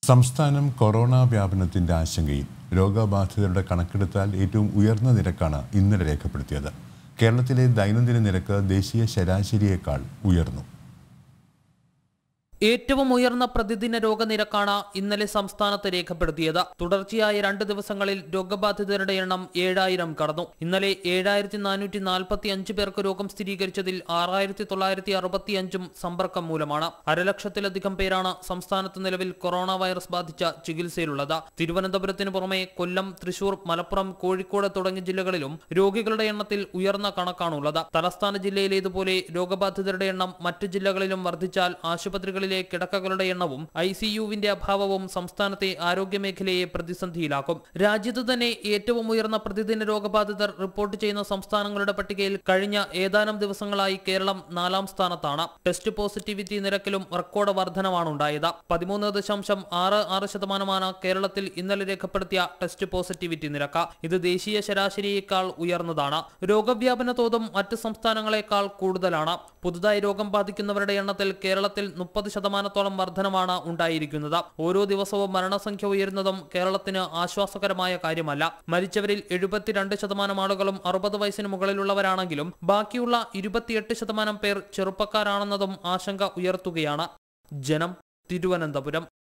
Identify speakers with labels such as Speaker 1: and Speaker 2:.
Speaker 1: സംസ്ഥാനം കൊറോണ വ്യാപനത്തിന്റെ ആശങ്കയിൽ രോഗബാധിതരുടെ കണക്കെടുത്താൽ ഏറ്റവും ഉയർന്ന നിരക്കാണ് ഇന്നലെ രേഖപ്പെടുത്തിയത് കേരളത്തിലെ ദൈനംദിന നിരക്ക് ദേശീയ ശരാശരിയേക്കാൾ ഉയർന്നു
Speaker 2: ഏറ്റവും ഉയർന്ന പ്രതിദിന രോഗനിരക്കാണ് ഇന്നലെ സംസ്ഥാനത്ത് രേഖപ്പെടുത്തിയത് തുടർച്ചയായ രണ്ട് ദിവസങ്ങളിൽ രോഗബാധിതരുടെ എണ്ണം ഏഴായിരം കടന്നു ഇന്നലെ ഏഴായിരത്തി നാനൂറ്റി നാൽപ്പത്തി അഞ്ച് പേർക്ക് രോഗം സ്ഥിരീകരിച്ചതിൽ ആറായിരത്തി തൊള്ളായിരത്തി അറുപത്തി അഞ്ചും സമ്പർക്കം മൂലമാണ് അരലക്ഷത്തിലധികം പേരാണ് സംസ്ഥാനത്ത് നിലവിൽ കൊറോണ വൈറസ് ബാധിച്ച ചികിത്സയിലുള്ളത് തിരുവനന്തപുരത്തിന് പുറമെ കൊല്ലം തൃശൂർ മലപ്പുറം കോഴിക്കോട് തുടങ്ങിയ ജില്ലകളിലും രോഗികളുടെ എണ്ണത്തിൽ ഉയർന്ന കണക്കാണുള്ളത് തലസ്ഥാന ജില്ലയിലേതുപോലെ രോഗബാധിതരുടെ എണ്ണം മറ്റ് ജില്ലകളിലും വർദ്ധിച്ചാൽ ആശുപത്രികളിലെ കിടക്കകളുടെ എണ്ണവും ഐ സി യുവിന്റെ അഭാവവും സംസ്ഥാനത്തെ ആരോഗ്യമേഖലയെ പ്രതിസന്ധിയിലാക്കും രാജ്യത്ത് തന്നെ ഏറ്റവും ഉയർന്ന പ്രതിദിന രോഗബാധിതർ റിപ്പോർട്ട് ചെയ്യുന്ന സംസ്ഥാനങ്ങളുടെ പട്ടികയിൽ കഴിഞ്ഞ ഏതാനും ദിവസങ്ങളായി കേരളം നാലാം സ്ഥാനത്താണ് ടെസ്റ്റ് പോസിറ്റിവിറ്റി നിരക്കിലും റെക്കോർഡ് വർധനമാണ് ഉണ്ടായത് പതിമൂന്ന് ദശാംശം ആറ് ആറ് ശതമാനമാണ് കേരളത്തിൽ ഇന്നലെ രേഖപ്പെടുത്തിയ ടെസ്റ്റ് പോസിറ്റിവിറ്റി നിരക്ക് ഇത് ദേശീയ ശരാശരിയേക്കാൾ ഉയർന്നതാണ് രോഗവ്യാപന തോതും മറ്റ് സംസ്ഥാനങ്ങളെക്കാൾ കൂടുതലാണ് പുതുതായി രോഗം ബാധിക്കുന്നവരുടെ എണ്ണത്തിൽ കേരളത്തിൽ മുപ്പത് ശതമാനത്തോളം വർധനമാണ് ഉണ്ടായിരിക്കുന്നത് ഓരോ ദിവസവും മരണസംഖ്യ ഉയരുന്നതും കേരളത്തിന് ആശ്വാസകരമായ കാര്യമല്ല മരിച്ചവരിൽ എഴുപത്തിരണ്ട് ശതമാനം ആളുകളും അറുപത് വയസ്സിന് മുകളിലുള്ളവരാണെങ്കിലും ബാക്കിയുള്ള ഇരുപത്തിയെട്ട് ശതമാനം പേർ ചെറുപ്പക്കാരാണെന്നതും ആശങ്ക ഉയർത്തുകയാണ് ജനം തിരുവനന്തപുരം